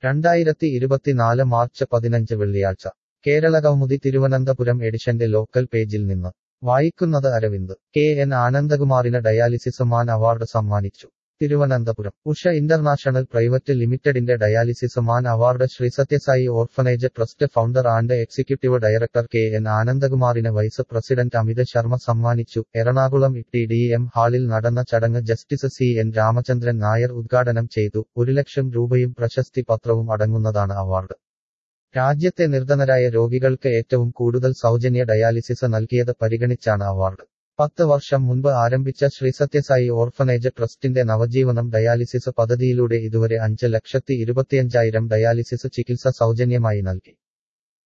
രണ്ടായിരത്തി ഇരുപത്തിനാല് മാർച്ച് പതിനഞ്ച് വെള്ളിയാഴ്ച കേരള കൗമുദി തിരുവനന്തപുരം എഡിഷന്റെ ലോക്കൽ പേജിൽ നിന്ന് വായിക്കുന്നത് അരവിന്ദ് കെ എൻ ആനന്ദകുമാറിന് ഡയാലിസിസ് മാൻ അവാർഡ് സമ്മാനിച്ചു തിരുവനന്തപുരം ഉഷ ഇന്റർനാഷണൽ പ്രൈവറ്റ് ലിമിറ്റഡിന്റെ dialysis man award Sri Sathya Sai orphanage trust founder and executive director K N ആനന്ദകുമാറിന് വൈസ് പ്രസിഡന്റ് അമിത് ശർമ്മ സമ്മാനിച്ചു എറണാകുളം ടി ഡി എം ഹാളിൽ നടന്ന ചടങ്ങ് justice C N Ramachandran Nair ഉദ്ഘാടനം ചെയ്തു ഒരു ലക്ഷം രൂപയും പ്രശസ്തി പത്രവും അടങ്ങുന്നതാണ് അവാർഡ് രാജ്യത്തെ നിർധനരായ രോഗികൾക്ക് ഏറ്റവും കൂടുതൽ സൗജന്യ ഡയാലിസിസ് നൽകിയത് പരിഗണിച്ചാണ് അവാർഡ് പത്ത് വർഷം മുൻപ് ആരംഭിച്ച ശ്രീ സത്യസായി ഓർഫനേജ് ട്രസ്റ്റിന്റെ നവജീവനം ഡയാലിസിസ് പദ്ധതിയിലൂടെ ഇതുവരെ അഞ്ച് ലക്ഷത്തി ഇരുപത്തിയഞ്ചായിരം ഡയാലിസിസ് ചികിത്സ സൗജന്യമായി നൽകി